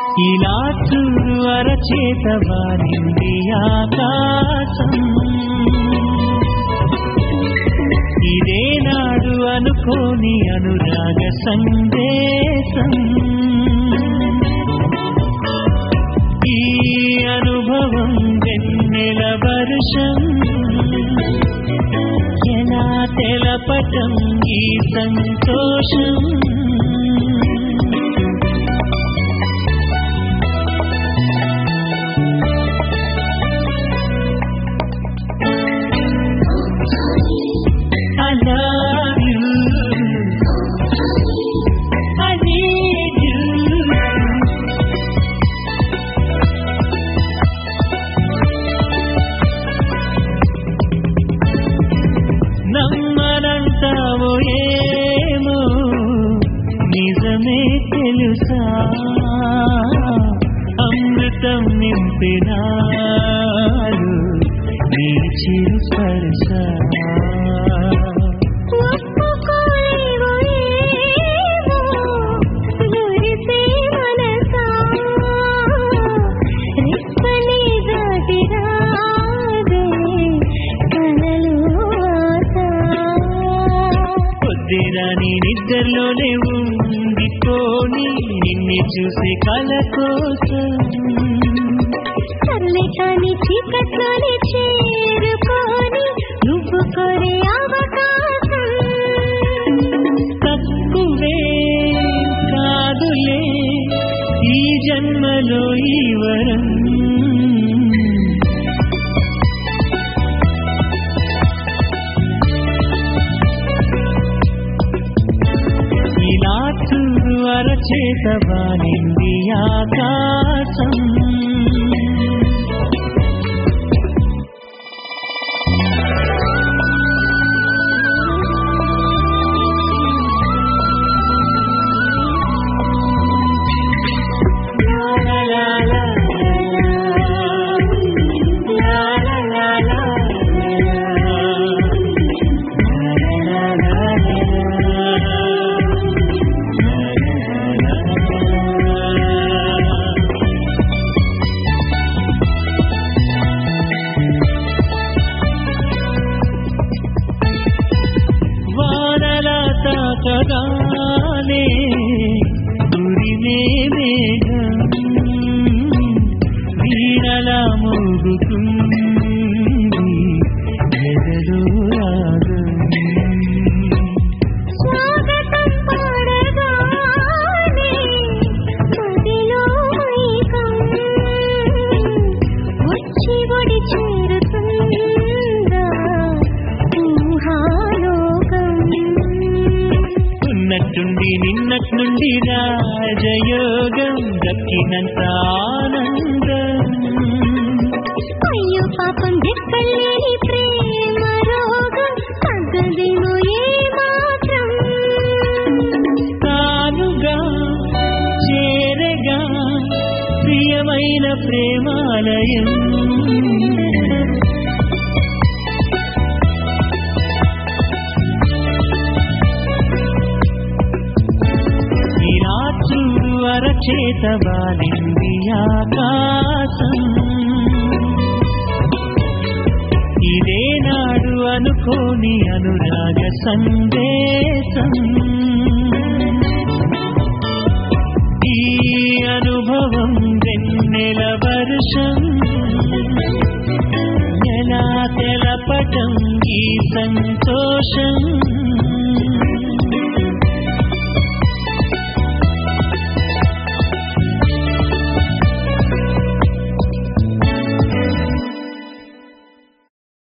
ఇలా చూడు అరచేత వారింది ఆకాశం ఇదే నాడు అనుకోని అనురాగ సందేశం ఈ అనుభవం వెన్నెల వర్షం ఎలా తెలపటం ఈ సంతోషం I love you. I need you. నమ్మనంటావో ఏమో నిజమే తెలుసా అమృతం నింపినారు నీ చిరు స్పర్శ ఒప్పుకోలేవు ఏమో మురిసే మనసా రెప్పలే దాటి రాదే కలలు ఆశ పొద్దున నీ నిద్రలోనే ఉండిపోని నిన్ను చూసే కల కోసం సర్లే కాని చీకట్లోనే చేరుకొని నువ్వు కోరే అవకాశం తక్కువే కాదులే ఈ జన్మలో ఈ వరం ఇలా చూడు అరచేత వానింది ఆకాశం వానలా తాకగానే దురిమే మేఘం వీణలా మోగుతుంది ఎదలో రాగం స్వాగతం పాడగానే మదిలో మైకం వచ్చి ఒడి చేరుతుందా ఊహాలోకం ఉన్నట్టుండి నిన్నట్నుండి రాజయోగం దక్కినంత ఆనందం అయ్యో పాపం ఎక్కలేని ప్రేమ రోగం తగ్గదేమో ఏమాత్రం తానుగా చేరగా ప్రియమైన ప్రేమాలయం ఇలా చూడు అరచేత వాలింది ఆకాశం ఇదే నాడు అనుకోని అనురాగ సందేశం ఈ అనుభవం వెన్నెల వర్షం ఎలా తెలపటం ఈ సంతోషం